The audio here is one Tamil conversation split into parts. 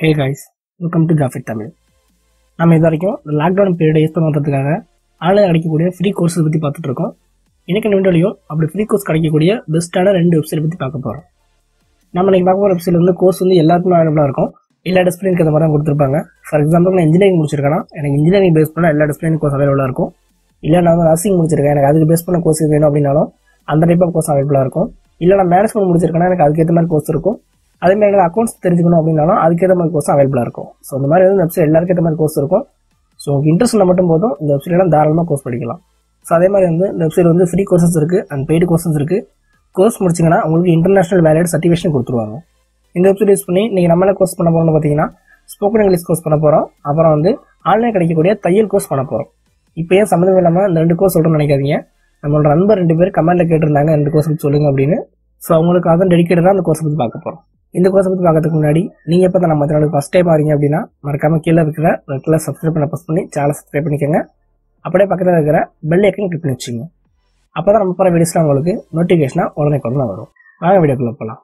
ஹே கைஸ் வெல்கம் டு ஜாஃபிட் தமிழ் நம்ம இது வரைக்கும் லாக்டவுன் பீரியடை யூஸ் பண்ணுறதுக்காக ஆன்லைன் கிடைக்கக்கூடிய ஃப்ரீ கோர்ஸஸ் பற்றி பார்த்துட்டு இருக்கோம் எனக்கு இந்த வீடியோலையும் அப்படி ஃப்ரீ கோர்ஸ் கிடைக்கக்கூடிய பெஸ்ட்டான ரெண்டு வெப்சைட் பற்றி பார்க்க போகிறோம் நம்ம இன்னைக்கு பார்க்க போகிற வெப்சைட் வந்து கோர்ஸ் வந்து எல்லாருக்குமே அவைலபிளாக இருக்கும் எல்லா டிஸ்பிளினுக்கு அந்த மாதிரி தான் கொடுத்துருப்பாங்க ஃபார் எக்ஸாம்பிள் நான் இன்ஜினியரிங் முடிச்சிருக்கேன்னா எனக்கு இன்ஜினியரிங் பேஸ் பண்ண எல்லா டிஸ்பிளின் கோர்ஸ் அவைலபிளாக இருக்கும் இல்லை நான் வந்து நர்சிங் முடிச்சிருக்கேன் எனக்கு அதுக்கு பேஸ் பண்ண கோர்ஸ் வேணும் அப்படின்னாலும் அந்த டைப் ஆஃப் கோர்ஸ் அவைலபிளாக இருக்கும் இல்லை நான் மேனேஜ்மெண்ட் முடிச்சிருக்கேன்னா எனக்கு அதுக்கேற்ற மாதிரி கோர்ஸ் இருக்கும் அதே மாதிரி எனக்கு அக்கௌண்ட்ஸ் தெரிஞ்சுக்கணும் அப்படின்னாலும் அதுக்கேற்ற மாதிரி கோர்ஸ் அவைலபிளாக இருக்கும் ஸோ இந்த மாதிரி வந்து வெப்சைட் எல்லாருக்கும் ஏற்ற மாதிரி கோர்ஸ் இருக்கும் ஸோ உங்களுக்கு இன்ட்ரெஸ்ட் மட்டும் போதும் இந்த வெப்சைட்லாம் தாராளமாக கோர்ஸ் படிக்கலாம் ஸோ அதே மாதிரி வந்து இந்த வெப்சைட் வந்து ஃப்ரீ கோர்சஸ் இருக்குது அண்ட் பெய்டு கோர்சஸ் இருக்குது கோர்ஸ் முடிச்சிங்கன்னா உங்களுக்கு இன்டர்நேஷனல் வேலிட் சர்டிஃபிகேஷன் கொடுத்துருவாங்க இந்த வெப்சைட் யூஸ் பண்ணி நீங்கள் நம்ம என்ன கோர்ஸ் பண்ண போகிறோம்னு பார்த்தீங்கன்னா ஸ்போக்கன் இங்கிலீஷ் கோர்ஸ் பண்ண போகிறோம் அப்புறம் வந்து ஆன்லைன் கிடைக்கக்கூடிய தையல் கோர்ஸ் பண்ண போகிறோம் இப்போ ஏன் சம்மந்தம் இல்லாமல் இந்த ரெண்டு கோர்ஸ் சொல்கிறேன்னு நினைக்காதீங்க நம்மளோட நண்பர் ரெண்டு பேர் கமெண்ட்டில் கேட்டிருந்தாங்க ரெண்டு கோர்ஸ் பற்றி சொல்லுங்க அப்படின்னு ஸோ அவங்களுக்கு அதான் டெடிக்கேட்டடாக அந்த கோர்ஸ் பற்றி பார்க்க போகிறோம் இந்த கோர்ஸை பற்றி பார்க்கறதுக்கு முன்னாடி நீங்கள் எப்போ தான் நம்ம சேனலுக்கு ஃபஸ்ட் டைம் வரீங்க அப்படின்னா மறக்காம கீழே இருக்கிற ரெட்டில் சப்ஸ்கிரைப் பண்ண ப்ரெஸ் பண்ணி சேனலை சப்ஸ்கிரைப் பண்ணிக்கோங்க அப்படியே பக்கத்தில் இருக்கிற பெல் ஐக்கன் கிளிக் பண்ணி வச்சுங்க அப்போ தான் நம்ம போகிற வீடியோஸ்லாம் உங்களுக்கு நோட்டிஃபிகேஷனாக உடனே உடனே வரும் வாங்க வீடியோக்குள்ள போகலாம்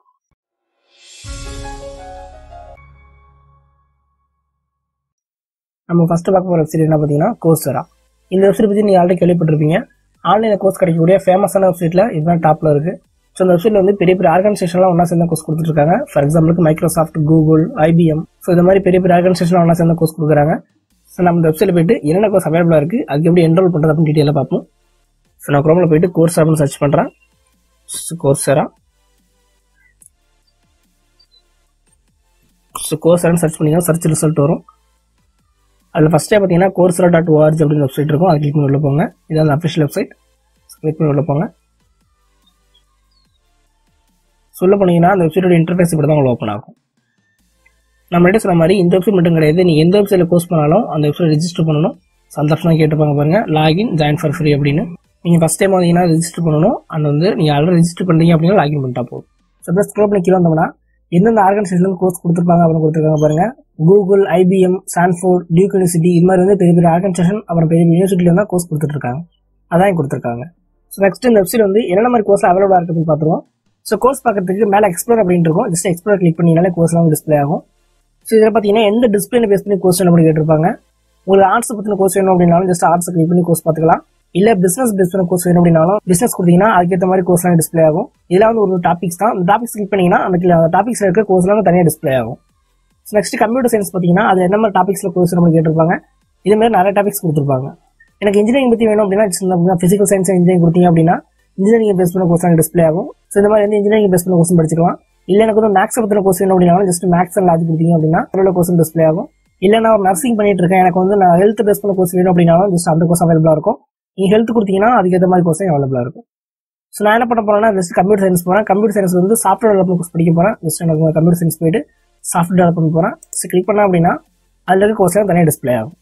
நம்ம ஃபஸ்ட்டு பார்க்க போகிற வெப்சைட் என்ன பார்த்தீங்கன்னா கோர்ஸரா இந்த வெப்சைட் பற்றி நீங்கள் ஆல்ரெடி கேள்விப்பட்டிருப்பீங்க ஆன்லைனில் கோர்ஸ் கிடைக்கக்கூடிய ஃபேமஸான வெப்சைட்டில் இதுதான் டாப்பில் இருக்குது ஸோ இந்த வெப்சைட்டில் வந்து பெரிய பெரிய ஆர்கனைசேஷன்லாம் ஒன்றா சேர்ந்த கோர்ஸ் கொடுத்துருக்காங்க ஃபார் எக்ஸாம்பிளுக்கு மைக்ரோசாஃப்ட் கூகுள் ஐபிஎம் ஸோ இந்த மாதிரி பெரிய பெரிய ஆர்கனைசேஷன்லாம் ஒன்றா சேர்ந்த கோர்ஸ் கொடுக்குறாங்க ஸோ நம்ம இந்த வெப்சைட்டில் போயிட்டு என்னென்ன கோர்ஸ் அவைலபிளாக இருக்குது அதுக்கு எப்படி என்ரோல் பண்ணுறது அப்படின்னு டீட்டெயிலாக பார்ப்போம் ஸோ நான் குரோமில் போயிட்டு கோர்ஸ் அப்படின்னு சர்ச் பண்ணுறேன் கோர்ஸரா ஸோ கோர்ஸரான்னு சர்ச் பண்ணிங்கன்னா சர்ச் ரிசல்ட் வரும் அதில் ஃபஸ்ட்டே பார்த்தீங்கன்னா கோர்ஸ்ரா டாட் ஓஆர்ஜி அப்படின்னு வெப்சைட் இருக்கும் அது கிளிக் பண்ணி உள்ள போங்க இது அந்த அஃபிஷியல் வெப்சைட் கிளிக் பண்ணி உள்ள போங்க சொல்ல போனீங்கன்னா அந்த வெப்சைட்டோட இன்டர்ஃபேஸ் இப்படி தான் உங்களுக்கு ஓப்பன் ஆகும் நம்ம எப்படி சொன்ன மாதிரி இந்த வெப்சைட் மட்டும் கிடையாது நீங்கள் எந்த வெப்சைட்டில் கோர்ஸ் பண்ணாலும் அந்த வெப்சைட் ரெஜிஸ்டர் பண்ணணும் சந்தர்ப்பம் கேட்டுப்பாங்க பாருங்க லாகின் ஜாயின் ஃபார் ஃப்ரீ அப்படின்னு நீங்கள் ஃபஸ்ட் டைம் வந்தீங்கன்னா ரெஜிஸ்டர் பண்ணணும் அண்ட் வந்து நீங்கள் ஆல்ரெடி ரெஜிஸ்டர் பண்ணுறீங்க அப்படின்னா லாகின் பண்ணிட்டா போதும் ஸோ ப்ளஸ் ஸ்க்ரோல் பண்ணி கீழே வந்தோம்னா எந்தெந்த ஆர்கனைசேஷன் கோர்ஸ் கொடுத்துருப்பாங்க அப்படின்னு கொடுத்துருக்காங்க பாருங்க Google IBM Stanford Duke university இது மாதிரி வந்து பெரிய பெரிய ஆர்கனைசேஷன் அப்புறம் பெரிய பெரிய யூனிவர்சிட்டியில் தான் கோர்ஸ் கொடுத்துட்டு இருக்காங்க அதான் கொடுத்துருக்காங்க ஸோ நெக்ஸ்ட் இந்த வெப்சைட் வந்து என்னென்ன மாதிரி கோர்ஸ் அவைலபிளாக இருக்குதுன்னு பார்த்துருவோம் ஸோ கோர்ஸ் பார்க்கறதுக்கு மேலே எக்ஸ்ப்ளோர் அப்படின்னு இருக்கும் ஜஸ்ட் எக்ஸ்ப்ளோர் கிளிக் பண்ணிங்கனாலே கோர்ஸ்லாம் டிஸ்ப்ளே ஆகும் ஸோ இதில் பார்த்தீங்கன்னா எந்த டிஸ்பிளே பேஸ் பண்ணி கோர்ஸ் வேணும் அப்படின்னு கேட்டிருப்பாங்க உங்களுக்கு ஆர்ட்ஸ் பற்றின கோர்ஸ் வேணும் அப்படின்னாலும் ஜஸ்ட் ஆர்ட்ஸ் கிளிக் பண்ணி கோர்ஸ் பார்த்துக்கலாம் இல்ல பிசினஸ் பேஸ் பண்ண கோர்ஸ் வேணும் அப்படின்னாலும் பிசினஸ் கொடுத்தீங்கன்னா அதுக்கேற்ற மாதிரி கோர்ஸ்லாம் டிஸ்ப்ளே ஆகும் இதெல்லாம் வந்து ஒரு டாபிக்ஸ் தான் அந்த டாபிக்ஸ் கிளிக் பண்ணீங்கன்னா அந்த டாபிக்ஸ்ல இருக்க கோர்ஸ்லாம் தனியாக டிஸ்ப்ளே ஆகும் ஸோ நெக்ஸ்ட் கம்ப்யூட்டர் சயின்ஸ் பார்த்தீங்கன்னா அது என்ன மாதிரி டாபிக்ஸ்ல கோர்ஸ் நம்ம கேட்டிருப்பாங்க இதே மாதிரி நிறைய டாபிக்ஸ் கொடுத்துருப்பாங்க எனக்கு இன்ஜினியரிங் பற்றி வேணும் அப்படின்னா பிசிக்கல் சயின்ஸ் இன்ஜினியரிங் கொடுத்தீங்க அப்படின்னா இன்ஜினியரிங் பேஸ் பண்ண கோர்ஸ்லாம் டிஸ்ப்ளே ஆகும் ஸோ இந்த மாதிரி வந்து இன்ஜினியரிங் பேஸ் பண்ண கோர்ஸ் படிச்சுக்கலாம் இல்ல எனக்கு வந்து மேக்ஸ் பத்தின கோர்ஸ் வேணும் அப்படின்னா ஜஸ்ட் மேக்ஸ் அண்ட் லாஜிக் கொடுத்தீங்க அப்படின்னா அதில் கோர்ஸ் டிஸ்ப்ளே ஆகும் இல்ல நான் ஒரு நர்சிங் பண்ணிட்டு இருக்கேன் எனக்கு வந்து நான் ஹெல்த் பேஸ் பண்ண கோர்ஸ் வேணும் அப்படின்னாலும் ஜஸ்ட் அந்த கோர்ஸ் அவைலபிளா இருக்கும் நீங்க ஹெல்த் கொடுத்தீங்கன்னா அதுக்கேற்ற மாதிரி கோர்ஸ் அவைலபிளா இருக்கும் ஸோ நான் என்ன பண்ண போறேன்னா ஜஸ்ட் கம்ப்யூட்டர் சயின்ஸ் போறேன் கம்ப்யூட்டர் சயின்ஸ் வந்து சாஃப்ட்வேர் டெவலப்மெண்ட் கோர்ஸ் படிக்க போறேன் ஜஸ்ட் எனக்கு கம்ப்யூட்டர் சயின்ஸ் போயிட்டு சாஃப்ட்வேர் டெவலப்மெண்ட் போறேன் ஸோ கிளிக் பண்ணா அப்படின்னா அதுல இருக்க கோர்ஸ்லாம் தனியாக டிஸ்பிளே ஆகும்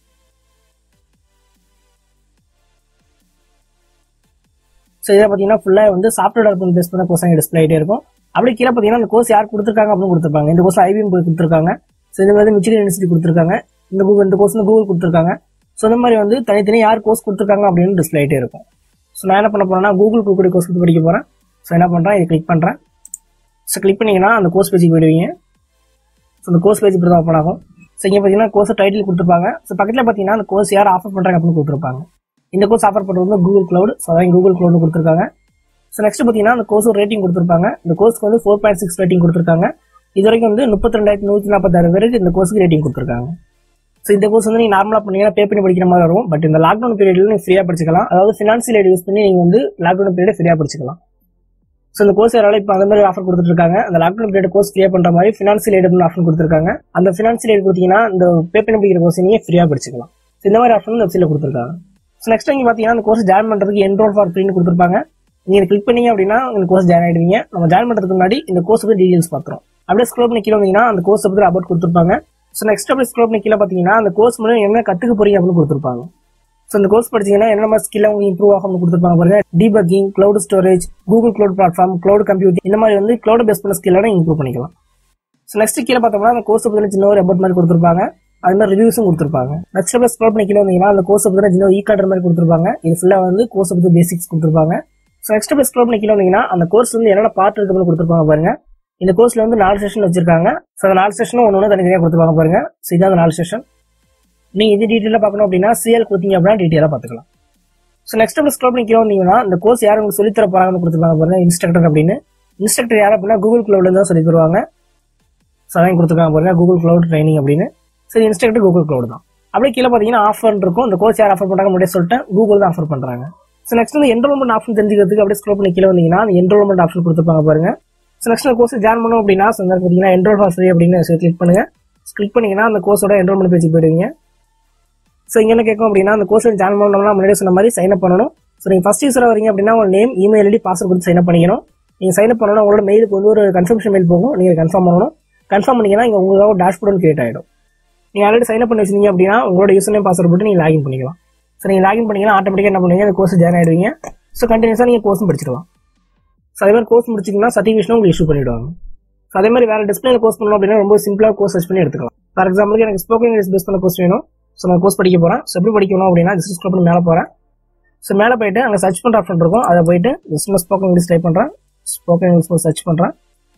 ஸோ இதை பார்த்தீங்கன்னா ஃபுல்லாக வந்து சாஃப்ட்வேர் டெவலப்மெண்ட் பேஸ் பண்ண கோர்ஸ் டிஸ்பிளே ஆகிட்டே இருக்கும் அப்படி கீழே பார்த்தீங்கன்னா இந்த கோர்ஸ் யார் கொடுத்துருக்காங்க அப்படின்னு கொடுத்துருப்பாங்க இந்த கோர்ஸ் ஐபிஎம் போய் கொடுத்துருக்காங்க ஸோ இந்த மாதிரி மிச்சிகன் யூனிவர்சிட்டி கொடுத்துருக்காங்க இந்த கூகுள் இந்த கோர்ஸ் கூகுள் கொடுத்துருக்காங்க ஸோ இந்த மாதிரி வந்து தனித்தனி யார் கோர்ஸ் கொடுத்துருக்காங்க அப்படின்னு டிஸ்பிளே ஆகிட்டே இருக்கும் ஸோ நான் என்ன பண்ண போறேன்னா கூகுள் கொடுக்கக்கூடிய கோர்ஸ் பற்றி படிக்க போகிறேன் ஸோ என்ன பண்ணுறேன் இதை கிளிக் பண்ணுறேன் ஸோ கிளிக் பண்ணிங்கன்னா அந்த கோர்ஸ் பேஜுக்கு போயிடுவீங்க ஸோ அந்த கோர்ஸ் பேஜ் இப்படி தான் ஓப்பன் ஆகும் ஸோ இங்கே பார்த்தீங்கன்னா கோர்ஸ் டைட்டில் கொடுத்துருப்பாங்க ஸோ பக்கத்தில் பார்த்தீங்கன்னா அந்த கோர்ஸ் யார் ஆஃபர் பண்ணுறாங்க அப்படின்னு கொடுத்துருப்பாங்க இந்த கோர்ஸ் ஆஃபர் பண்ணுறது வந்து கூகுள் க்ளவுட் ஸோ அதான் கூகுள் க்ளவுட் கொடுத்துருக்காங்க ஸோ நெக்ஸ்ட் பார்த்தீங்கன்னா அந்த கோர்ஸ் ரேட்டிங் கொடுத்துருப்பாங்க இந்த கோர்ஸ்க்கு வந்து ஃபோர் பாயிண்ட் சிக்ஸ் ரேட்டிங் கொடுத்துருக்காங்க இது வரைக்கும் வந்து முப்பத்தி ரெண்டாயிரத்தி நூற்றி நாற்பத்தாறு பேருக்கு இந்த கோர்ஸுக்கு ரேட்டிங் கொடுத்துருக்காங்க ஸோ இந்த கோர்ஸ் வந்து நீங்கள் நார்மலாக பண்ணீங்கன்னா பே பண்ணி படிக்கிற மாதிரி வரும் பட் இந்த லாக்டவுன் பீரியட்ல நீங்கள் ஃப்ரீயாக படிச்சிக்கலாம் அதாவது ஃபினான்சியல் எய்ட் யூஸ் பண்ணி நீங்கள் வந்து லாக்டவுன் பீரியட் ஃப்ரீயாக படிச்சிக்கலாம் ஸோ இந்த கோர்ஸ் யாரால இப்போ அந்த மாதிரி ஆஃபர் கொடுத்துட்டு இருக்காங்க அந்த லாக்டவுன் பீரியட் கோர்ஸ் ஃப்ரீயாக பண்ணுற மாதிரி ஃபினான்சியல் எய்ட் ஆஃபர் கொடுத்துருக்காங்க அந்த ஃபினான்சியல் எய்ட் கொடுத்தீங்கன்னா இந்த பே பண்ணி படிக்கிற கோர்ஸ் நீங்கள் ஃப்ரீயாக படிச்சிக்கலாம் ஸோ இந்த மாதிரி ஆஃபர் இந்த வெப்சைட்டில் கொடுத்துருக்காங்க ஸோ நெக்ஸ்ட் நீங்கள் பார்த்தீங்கன்னா அந்த கோர்ஸ் ஜாயின் பண்ணுறதுக்கு என்ரோல் ஃபார் ஃப்ரீன்னு கொடுத்துருப்பாங்க நீங்கள் கிளிக் பண்ணீங்க அப்படின்னா இந்த கோர்ஸ் ஜாயின் ஆயிடுவீங்க நம்ம ஜாயின் பண்ணுறதுக்கு முன்னாடி இந்த கோர்ஸ் பற்றி டீடைல்ஸ் பார்த்துரும் அப்படியே ஸ்க்ரோல் பண்ணி கீழே வந்தீங்கன்னா அந்த கோர்ஸ் பற்றி அபவுட் கொடுத்துருப்பாங்க ஸோ நெக்ஸ்ட் அப்படியே ஸ்க்ரோல் பண்ணி கீழே பார்த்தீங்கன்னா அந்த கோர்ஸ் மூலம் என்ன கற்றுக்க போறீங்க அப்படின்னு கொடுத்துருப்பாங்க ஸோ இந்த கோர்ஸ் படிச்சீங்கன்னா என்ன மாதிரி ஸ்கில் உங்களுக்கு இம்ப்ரூவ் ஆகும் கொடுத்துருப்பாங்க பாருங்க debugging cloud storage Google cloud platform cloud computing இந்த மாதிரி வந்து க்ளவுட் பேஸ் பண்ண ஸ்கில்லோட இம்ப்ரூவ் பண்ணிக்கலாம் ஸோ நெக்ஸ்ட் கீழே பார்த்தோம்னா அந்த கோர்ஸ் பற்றி சின்ன ஒரு அபவுட் மாதிரி கொடுத்துருப்பாங்க அது மாதிரி ரிவ்யூஸும் கொடுத்துருப்பாங்க நெக்ஸ்ட் அப்படியே ஸ்க்ரோல் பண்ணி கீழே வந்தீங்கன்னா அந்த கோர்ஸ் பற்றி சின்ன ஈ கார்டர் மாதிரி கொடுத்துருப்பாங்க இது ஃபுல்லாக வந்து கோர்ஸ் பற்றி பேசிக்ஸ் கொடுத்துருப்பாங்க ஸோ நெக்ஸ்ட் அப்படியே ஸ்க்ரோல் பண்ணி கீழே வந்தீங்கன்னா அந்த கோர்ஸ் வந்து என்னென்ன பார்ட் இருக்குன்னு கொடுத்துருப்பாங்க பாருங்க இந்த கோர்ஸ்ல வந்து நாலு செஷன் வச்சிருக்காங்க ஸோ அந்த நாலு செஷனும் ஒன்று ஒன்று தனித்தனியாக கொடுத்துருப்பாங்க பாருங்க ஸோ இதான் அந்த நாலு செஷன் நீங்க இது டீட்டெயிலாக பார்க்கணும் அப்படின்னா சிஎல் கொடுத்தீங்க அப்படின்னா டீட்டெயிலாக பார்த்துக்கலாம் ஸோ நெக்ஸ்ட் அப்படி ஸ்க்ரோல் பண்ணி கீழே வந்தீங்கன்னா இந்த கோர்ஸ் யார் உங்களுக்கு சொல்லித் தர போறாங்கன்னு கொடுத்துருப்பாங்க பாருங்க இன்ஸ்ட்ரக்டர் அப்படின்னு இன்ஸ்ட்ரக்டர் யார் அப்படின்னா கூகுள் கிளவுட்ல தான் சொல்லி தருவாங்க ஸோ அதையும் கொடுத்துருக்காங்க பாருங்க கூகுள் கிளவுட் ட்ரைனிங் அப்படின்னு சரி இன்ஸ்ட்ரக்டர் கூகுள் கிளவுட் தான் அப்படியே கீழே பார்த்தீங்கன்னா ஆஃபர் இருக்கும் இந்த கோர்ஸ் யார் ஆஃபர் பண்றாங்க முன்னாடியே சொல்லிட்டேன் கூகுள் தான் ஆஃபர் பண்றாங்க ஸோ நெக்ஸ்ட் வந்து என்ரோல்மெண்ட் ஆப்ஷன் தெரிஞ்சுக்கிறதுக்கு அப்படியே ஸ்க்ரோல் பண்ணி கீழே வந்தீங்கன்னா அந்த என்ரோல்மெண்ட் ஆப்ஷன் கொடுத்துருப்பாங்க பாருங்க ஸோ நெக்ஸ்ட் அந்த கோர்ஸ் ஜாயின் பண்ணோம் அப்படின்னா ஸோ இந்த பார்த்தீங்கன்னா என்ரோல் ஃபார் ஃப்ரீ அப்படின்னு கிளிக் பண்ணுங்க கிளிக் பண்ணீங்கன்னா அந்த கோர்ஸோட என்ரோல்மெண்ட் பேஜ் போயிடுவீங்க ஸோ இங்க என்ன கேட்கும் அப்படின்னா அந்த கோர்ஸ் ஜாயின் பண்ணணும்னா முன்னாடி சொன்ன மாதிரி சைன் அப் பண்ணணும் ஸோ நீங்கள் ஃபர்ஸ்ட் யூஸராக வரீங்க அப்படின்னா உங்க நேம் இமெயில் ஐடி பாஸ்வேர்ட் கொடுத்து சைன் அப் பண்ணிக்கணும் நீங்கள் சைன் அப் பண்ணணும் உங்களோட மெயிலுக்கு வந்து ஒரு கன்ஃபர்மேஷன் மெயில் போகும் நீங்கள் கன்ஃபார்ம் பண்ணணும் கன்ஃபார்ம் பண்ணீங்கன்னா இங்கே உங்களுக்காக டேஷ்போர்டு கிரியேட் ஆகிடும் நீங்கள் ஆல்ரெடி சைன் அப் பண்ணி வச்சிருந்தீங்க அப்படின்னா உங்களோட யூசர் நேம் பாஸ்வேர்ட் போட்டு நீங்கள் லாகின் பண்ணிக்கலாம் ஸோ நீங்கள் லாகின் பண்ணீங்கன்னா ஆட்டோமேட்டிக்காக என்ன பண்ணுவீங்க அந்த கோர்ஸ் ஜாயின் ஆயிடுவீங்க ஸோ கண்டினியூஸாக நீங்கள் கோர்ஸும் படிச்சிக்கலாம் ஸோ அதே மாதிரி கோர்ஸ் முடிச்சிங்கன்னா சர்டிஃபிகேஷனும் உங்களுக்கு இஷ்யூ பண்ணிவிடுவாங்க ஸோ அதே மாதிரி வேறு டிஸ்பிளேல கோர்ஸ் பண்ணணும் அப்படின்னா ரொம்ப சிம்பிளாக கோர்ஸ் சர்ச் பண்ணி எடுத்துக்கலாம் ஃபார் எக்ஸாம்பிளுக்கு எனக்கு ஸ்போக்கன் இங்கிலீஷ் பேஸ் பண்ண கோர்ஸ் வேணும் ஸோ நான் கோர்ஸ் படிக்க போகிறேன் ஸோ எப்படி படிக்கணும் அப்படின்னா ஜஸ்ட் ஸ்க்ரோல் பண்ணி மேலே போகிறேன் ஸோ மேலே போயிட்டு அங்கே சர்ச் பண்ணுற ஆப்ஷன் இருக்கும் அதை போயிட்டு ஜஸ்ட் நான் ஸ்போக்கன் இங்கிலீஷ் டைப் பண்ணுறேன் ஸ்போக்கன் இங்கிலீஷ் சர்ச் பண்ணுறேன்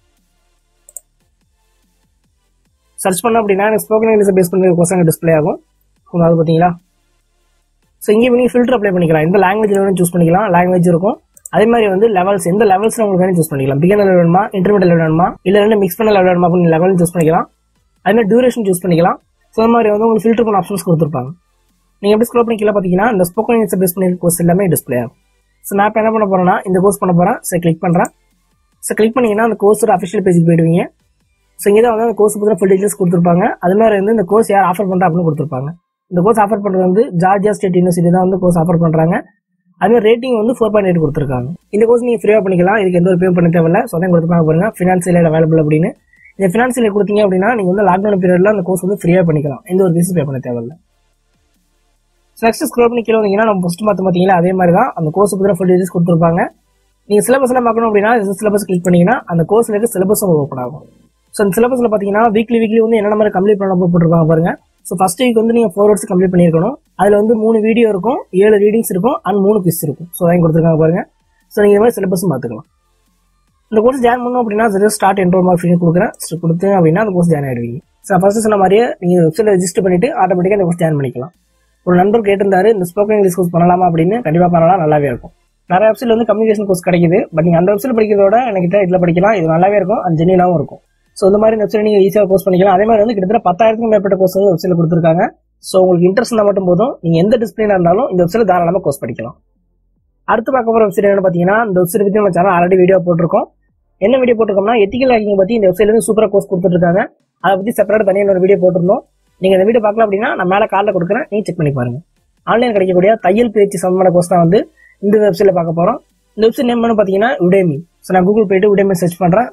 சர்ச் பண்ண அப்படின்னா எனக்கு ஸ்போக்கன் இங்கிலீஷ் பேஸ் பண்ணி கோர்ஸ் அங்கே டிஸ்பிளே ஆகும் அது பார்த்தீங்களா ஸோ இங்கே நீங்கள் ஃபில்டர் அப்ளை பண்ணிக்கலாம் எந்த லாங்குவேஜ் வேணும் சூஸ் பண்ணிக்கலாம் லாங்குவேஜ் இருக்கும் அதே மாதிரி வந்து லெவல்ஸ் எந்த லெவல்ஸ் உங்களுக்கு வேணும் சூஸ் பண்ணிக்கலாம் பிகினர் லெவல் வேணுமா இன்டர்மீடியட் லெவல் வேணுமா இல்லை ரெண்டு மிக்ஸ் பண்ண லெவல் வேணுமா அப்படின்னு லெவல் சூஸ் பண்ணிக்கலாம் அதே மாதிரி டியூரேஷன் சூஸ் பண்ணிக்கலாம் ஸோ அந்த மாதிரி வந்து உங்களுக்கு ஃபில்டர் பண்ண ஆப்ஷன்ஸ் கொடுத்துருப்பாங்க நீங்கள் எப்படி ஸ்க்ரோல் பண்ணி கீழே பார்த்தீங்கன்னா இந்த ஸ்போக்கன் இங்கிலீஷ் பேஸ் பண்ணி கோர்ஸ் எல்லாமே டிஸ்பிளே ஆகும் ஸோ நான் இப்போ என்ன பண்ண போறேன்னா இந்த கோர்ஸ் பண்ண போறேன் ஸோ கிளிக் பண்ணுறேன் ஸோ கிளிக் பண்ணீங்கன்னா அந்த கோர்ஸோட அஃபிஷியல் பேஜுக்கு போயிடுவீங்க ஸோ இங்கே தான் வந்து அந்த கோர்ஸ் பற்றி ஃபுல் டீட்டெயில்ஸ் கொடுத்துருப்பாங்க அது மாதிரி வந்து இந்த கோர்ஸ் யார் ஆஃபர் பண்ணுறா அப்படின்னு கொடுத்துருப்பாங்க இந்த கோர்ஸ் ஆஃபர் பண்ணுறது வந்து ஜார்ஜியா ஸ்டேட் யூனிவர்சிட்டி தான் வந்து கோர்ஸ் ஆஃபர் பண்ணுறாங்க அதே ரேட்டிங் வந்து ஃபோர் பாயிண்ட் எயிட் கொடுத்துருக்காங்க இந்த கோர்ஸ் நீங்கள் ஃப்ரீயாக பண்ணிக்கலாம் இதுக்கு எந்த ஒரு பே பண்ண தேவையில்ல ஸோ அதான் கொடுத்துருப்பாங்க பாருங்க ஃபினான்சியல் அவைலபிள் அப்படின்னு இந்த ஃபினான்சியல் கொடுத்தீங்க அப்படின்னா நீங்கள் வந்து லாக்டவுன் பீரியட்ல அந்த கோர்ஸ் வந்து ஃப்ரீயாக பண்ணிக்கலாம் எந்த ஒரு ஃபீஸும் பே பண்ண தேவையில்ல நெக்ஸ்ட் ஸ்க்ரோல் பண்ணி கீழே வந்தீங்கன்னா நம்ம ஃபஸ்ட் பார்த்து பார்த்தீங்களா அதே மாதிரி தான் அந்த கோர்ஸ் பற்றி ஃபுல் டீடைல்ஸ் கொடுத்துருப்பாங்க நீங்கள் சிலபஸ் எல்லாம் பார்க்கணும் அப்படின்னா சிலபஸ் கிளிக் பண்ணீங்கன்னா அந்த கோர்ஸ்ல இருக்க சிலபஸ் உங்களுக்கு ஓப்பன் ஆகும் ஸோ அந்த சிலபஸ்ல பார்த்தீங்கன்னா வீக்லி வீக்லி வந்து என்னென்ன மாதிரி கம்ப்ளீட் பண்ண போட்டுருப்பாங்க பாருங்க ஸோ ஃபர்ஸ்ட் வீக் வந்து நீங்கள் ஃபோர் ஹவர்ஸ் கம்ப்ளீட் பண்ணியிருக்கணும் அதில் வந்து மூணு வீடியோ இருக்கும் ஏழு ரீடிங்ஸ் இருக்கும் அண்ட் மூணு பிஸ் இருக்கும் ஸோ வாங்கி கொடுத்துருக்காங்க பாருங்க ஸோ நீங்கள் இந்த மாதிரி சிலபஸும் பார்த்துக்கலாம் இந்த கோர்ஸ் ஜாயின் பண்ணணும் அப்படின்னா just start enroll mark free கொடுக்குறேன் ஸோ கொடுத்து அப்படின்னா அந்த கோர்ஸ் ஜாயின் ஆயிடுவீங்க ஸோ ஃபர்ஸ்ட் சொன்ன மாதிரியே நீங்கள் வெப்சைட்ல ரெஜிஸ்டர் பண்ணிட்டு ஆட்டோமேட்டிக்காக இந்த கோர்ஸ் ஜாயின் பண்ணிக்கலாம் ஒரு நண்பர் கேட்டிருந்தாரு இந்த ஸ்போக்கன் இங்கிலீஷ் கோர்ஸ் பண்ணலாமா அப்படின்னு கண்டிப்பாக பண்ணலாம் நல்லாவே இருக்கும் நிறைய வெப்சைட்ல வந்து கம்யூனிகேஷன் கோர்ஸ் கிடைக்குது பட் நீங்கள் அந்த வெப்சைட் படிக்கிறதோட என்கிட்ட இதில் படிக்கலாம் இது நல்லாவே இருக்கும் அது ஜெனியனாகவும் இருக்கும் ஸோ இந்த மாதிரி வெப்சைட் நீங்கள் ஈஸியாக கோர்ஸ் பண்ணிக்கலாம் அதே மாதிரி வந்து கிட்டத்தட்ட பத்தாயிரத்துக்கும் மேற்பட்ட கோர்ஸ் வந்து வெப்சைட்ல கொடுத்துருக்காங்க ஸோ உங்களுக்கு இன்ட்ரெஸ்ட் இருந்தால் மட்டும் போதும் நீங்கள் எந்த டிஸ்பிளினா இருந்தாலும் இந்த வெப்சைட்ல தாராளமாக கோர்ஸ் படிக்கலாம் அடுத்து பார்க்க போகிற வெப்சைட் என்ன பார்த்தீங்கன்னா இந்த வெப்சைட் பற்றி நம்ம சேனல் ஆல்ரெடி வீடியோ போட்டிருக்கோம் என்ன வீடியோ போட்டிருக்கோம்னா எத்திக்கல் ஹேக்கிங் பற்றி இந்த வெப்சைட்ல இருந்து சூப்பராக கோர்ஸ் கொடுத்துருக்காங்க அதை பற்றி செப்பரேட் தனியாக ஒரு வீடியோ போட்டிருந்தோம் நீங்கள் இந்த வீடியோ பார்க்கலாம் அப்படின்னா நான் மேலே காலில் கொடுக்குறேன் நீங்கள் செக் பண்ணி பாருங்க ஆன்லைன் கிடைக்கக்கூடிய தையல் பயிற்சி சம்பந்தமான கோர்ஸ் தான் வந்து இந்த வெப்சைட்ல பார்க்க போகிறோம் இந்த வெப்சைட் நேம் என்ன பார்த்தீங்கன்னா உடேமி ஸோ நான் கூகுள் போயிட்டு உடேமி சர்ச் பண்ணுறேன்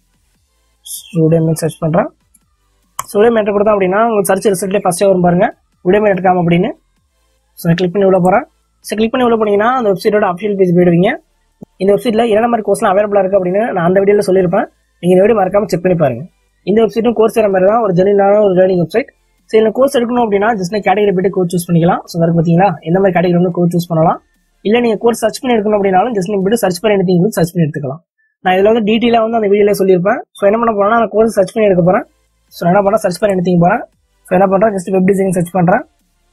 உடேமி சர்ச் பண்ணுறேன் ஸோ உடேமி என்டர் கொடுத்தோம் அப்படின்னா உங்களுக்கு சர்ச் ரிசல்ட்லேயே ஃபஸ்ட்டே வரும் பாருங்க உடேமி எடுக்காம அப்படின்னு ஸோ நான் கிளிக் பண்ணி உள்ள போகிறேன் ஸோ கிளிக் பண்ணி உள்ள போனீங்கன்னா அந்த வெப்சைட்டோட அஃபிஷியல் பேஜ் போயிடுவீங்க இந்த வெப்சைட்ல என்னென்ன மாதிரி கோர்ஸ்லாம் அவைலபிளாக இருக்குது அப்படின்னு நான் அந்த வீடியோவில் சொல்லியிருப்பேன் நீங்கள் இந்த வீடியோ மறக்காம செக் பண்ணி பாருங்க இந்த வெப்சைட்டும் கோர்ஸ் தர மாதிரி தான் ஒரு ஜெனியனான ஒரு லேர்னிங் வெப்சைட் சரி இந்த கோர்ஸ் எடுக்கணும் அப்படின்னா ஜஸ்ட் கேட்டகரி போயிட்டு கோர்ஸ் சூஸ் பண்ணிக்கலாம் ஸோ அதுக்கு பார்த்தீங்களா எந்த மாதிரி கேட்டகரி வந்து கோர்ஸ் சூஸ் பண்ணலாம் இல்லை நீங்கள் கோர்ஸ் சர்ச் பண்ணி எடுக்கணும் அப்படின்னாலும் ஜஸ்ட் நீங்கள் போய்ட்டு சர்ச் பண்ணி எடுத்தீங்க சர்ச் பண்ணி எடுத்துக்கலாம் நான் இதில் வந்து டீட்டெயிலாக வந்து அந்த வீடியோல சொல்லியிருப்பேன் ஸோ என்ன பண்ண போறேன்னா நான் கோர்ஸ் சர்ச் பண்ணி எடுக்க போகிறேன் ஸோ என்ன பண்ணேன் சர்ச் பண்ணி எடுத்தீங்க போகிறேன் ஸோ என்ன பண்ணுறேன் ஜஸ்ட் வெப் டிசைன் சர்ச் பண்ணுறேன்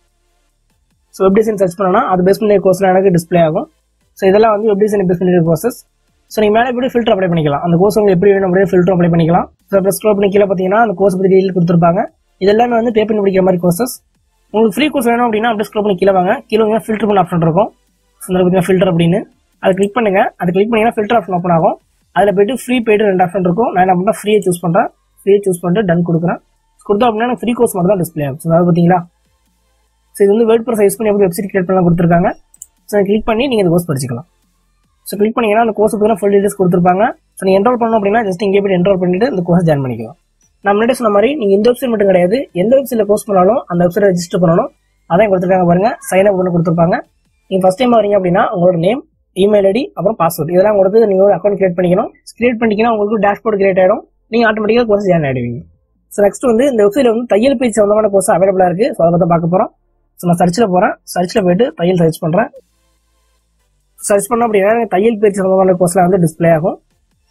ஸோ வெப் டிசைன் சர்ச் பண்ணனா அது பேஸ் பண்ணி கோர்ஸ்ல எனக்கு டிஸ்ப்ளே ஆகும் ஸோ இதெல்லாம் வந்து வெப் டிசைன் பேஸ் பண்ணி கோர்சஸ் ஸோ நீங்கள் மேலே எப்படி ஃபில்டர் அப்ளை பண்ணிக்கலாம் அந்த கோர்ஸ் உங்களுக்கு எப்படி வேணும் அப்படியே ஃபில்டர் அப்ளை பண்ணிக்கலாம் ஸோ அப்புறம் ஸ்க்ரோல் பண்ணி கீழே பார்த்தீங்கன்னா அந்த கோர்ஸ் பற்றி டீட்டெயில் கொடுத்துருப்பாங்க இதெல்லாமே வந்து பே பண்ணி படிக்கிற மாதிரி கோர்சஸ் உங்களுக்கு ஃப்ரீ கோர்ஸ் வேணும் அப்படின்னா அப்படியே ஸ்க்ரோல் பண்ணி கீழே வாங்க கீழே வந்து ஃபில்டர் பண்ண ஆப்ஷன் இருக்கும் ஸோ அதில் பார்த்தீங்கன்னா ஃபில்டர் அப்படின்னு அதை கிளிக் பண்ணுங்க அதை கிளிக் பண்ணீங்கன்னா ஃபில்டர் ஆப்ஷன் ஓப்பன் ஆகும் அதில் போயிட்டு ஃப்ரீ போயிட்டு ரெண்டு ஆப்ஷன் இருக்கும் நான் என்ன பண்ணா ஃப்ரீயை சூஸ் பண்ணுறேன் ஃப்ரீயை சூஸ் பண்ணிட்டு டன் கொடுக்குறேன் கொடுத்தோம் அப்படின்னா எனக்கு ஃப்ரீ கோர்ஸ் மட்டும் தான் டிஸ்பிளே ஆகும் ஸோ அதாவது பார்த்தீங்களா ஸோ இது வந்து வேர்ட் ப்ரெஸ் யூஸ் பண்ணி எப்படி வெப்சைட் கிரியேட் பண்ணலாம் கொடுத்துருக்காங்க ஸோ கிளிக் பண்ணி நீங்கள் இந்த கோர்ஸ் படிச்சுக்கலாம் ஸோ கிளிக் பண்ணீங்கன்னா அந்த கோர்ஸ் பற்றின ஃபுல் டீடைல்ஸ் கொடுத்துருப்பாங்க ஸோ நீங்கள் என்ரோல் பண்ணணும் அப்படின்னா ஜஸ்ட் இங்கே போய் என்ரோல் பண்ணிட்டு இந்த கோர்ஸ் ஜாயின் பண்ணிக்கலாம் நான் முன்னாடி சொன்ன மாதிரி நீங்கள் இந்த வெப்சைட் மட்டும் கிடையாது எந்த வெப்சைட்ல கோர்ஸ் பண்ணாலும் அந்த வெப்சைட் ரெஜிஸ்டர் பண்ணணும் அதான் கொடுத்துருக்காங்க பாருங்க சைன் அப் பண்ணி கொடுத்துருப்பாங்க நீங்கள் ஃபர்ஸ்ட் டைம் வரீங்க அப்படின்னா உங்களோட நேம் இமெயில் ஐடி அப்புறம் பாஸ்வேர்ட் இதெல்லாம் கொடுத்து நீங்கள் ஒரு அக்கௌண்ட் கிரியேட் பண்ணிக்கணும் கிரியேட் பண்ணிங்கன்னா உங்களுக்கு டேஷ்போர்ட் கிரியேட் ஆகிடும் நீங்கள் ஆட்டோமேட்டிக்காக கோர்ஸ் ஜாயின் ஆகிடுவீங்க ஸோ நெக்ஸ்ட் வந்து இந்த வெப்சைட்ல வந்து தையல் பயிற்சி சம்பந்தமான கோர்ஸ் அவைலபிளாக இருக்கு ஸோ அதை பற்றி பார்க்க போகிறோம் ஸோ நான் சர்ச்சில் போகிறேன் சர்ச்சில் போயிட்டு தையல் சர்ச் பண்ணுறேன் சர்ச் பண்ணோம் அப்படின்னா எனக்கு தையல் பயிற்சி சம்பந்தமான கோர்ஸ்லாம் வந்து டிஸ்ப்ளே ஆகும்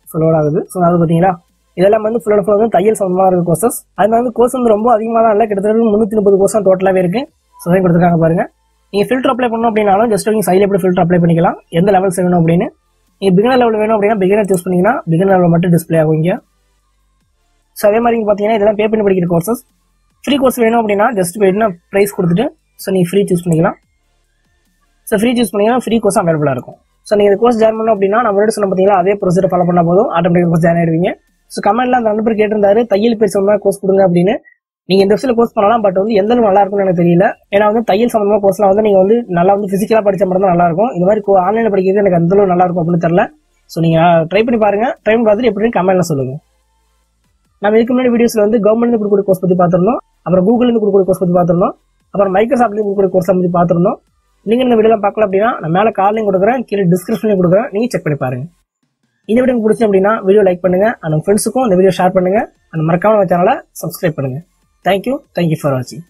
ஸோ லோட் ஆகுது ஸோ அது பார்த்தீங்களா இதெல்லாம் வந்து ஃபுல் அண்ட் ஃபுல் வந்து தையல் சம்பந்தமாக இருக்க கோர்சஸ் அது வந்து கோர்ஸ் வந்து ரொம்ப அதிகமாக தான் இல்லை கிட்டத்தட்ட முந்நூற்றி முப்பது கோர்ஸ் தான் டோட்டலாகவே இருக்கு ஸோ அதையும் கொடுத்துருக்காங்க பாருங்க நீங்கள் ஃபில்டர் அப்ளை பண்ணணும் அப்படின்னாலும் ஜஸ்ட் நீங்கள் சைடில் எப்படி ஃபில்டர் அப்ளை பண்ணிக்கலாம் எந்த லெவல்ஸ் வேணும் அப்படின்னு நீங்கள் பிகினர் லெவல் வேணும் அப்படின்னா பிகினர் சூஸ் பண்ணீங்கன்னா பிகினர் லெவல் மட்டும் டிஸ்ப்ளே ஆகும் இங்கே ஸோ அதே மாதிரி இங்க பார்த்தீங்கன்னா இதெல்லாம் பே பண்ணி படிக்கிற கோர்சஸ் ஃப்ரீ கோர்ஸ் வேணும் அப்படின்னா ஜஸ்ட் என்ன ப்ரைஸ் கொடுத்துட்டு ஸோ நீங்கள் ஃப்ரீ சூஸ் பண்ணிக்கலாம் ஸோ ஃப்ரீ சூஸ் பண்ணீங்கன்னா ஃப்ரீ கோர்ஸ் அவைலபிளாக இருக்கும் ஸோ நீங்கள் இந்த கோர்ஸ் ஜாயின் பண்ணணும் அப்படின்னா நம்ம முன்னாடி சொன்ன பார்த்தீங்களா அதே ப்ரொசீஜர் ஃபாலோ பண்ண போதும் ஆட்டோமேட்டிக் கோர்ஸ் ஜாயின் ஆயிடுவீங்க ஸோ கமெண்ட்ல அந்த நண்பர் கேட்டிருந்தாரு தையல் பேர் சம்பந்தமாக கோர்ஸ் கொடுங்க அப்படின்னு நீங்க இந்த வருஷத்துல கோர்ஸ் பண்ணலாம் பட் வந்து எந்த அளவு நல்லா இருக்கும்னு எனக்கு தெரியல ஏன்னா வந்து தையல் சம்பந்தமா கோர்ஸ்லாம் வந்து நீங்க வந்து நல்லா வந்து பிசிக்கலா படிச்ச மட்டும் தான் நல்லா இருக்கும் இந்த மாதிரி ஆன்லைன்ல படிக்கிறது எனக்கு அந்த அளவு நல்லா இருக்கும் அப்படின்னு தெரியல ஸோ நீங்க ட்ரை பண்ணி பாருங்க ட்ரை பண்ணி பார்த்துட்டு எப்படின்னு கமெண்ட்ல சொல்லுங்க நம்ம இதுக்கு முன்னாடி வீடியோஸ்ல வந்து கவர்மெண்ட் கொடுக்குற கோர்ஸ் பத்தி பார்த்திருந்தோம் அப்புறம் கூகுள் இருந்து கொடுக்குற கோர்ஸ் பத்தி பார்த்திருந்தோம் அப்புறம் மைக்ரோசாஃப்ட்ல இருந்து கொடுக்குற கோர்ஸ் பத்தி பார்த்திருந்தோம் நீங்க இந்த வீடியோ பார்க்கல அப்படின்னா நான் மேல கார்லையும் கொடுக்குறேன் கீழே டிஸ்கிரிப்ஷன்லையும் கொடுக்குறேன் நீங்க செக் பண்ணி பாருங்க இந்த வீடியோ உங்களுக்கு பிடிச்சி அப்படின்னா வீடியோ லைக் பண்ணுங்க அந்த ஃப்ரெண்ட்ஸுக்கும் இந்த வீடியோ ஷேர் பண்ணுங்க அந்த மறக்காம நம்ம சேனலை சப்ஸ்கிரைப் பண்ணுங்க தேங்க்யூ தேங்க்யூ ஃபார் வாட்சிங்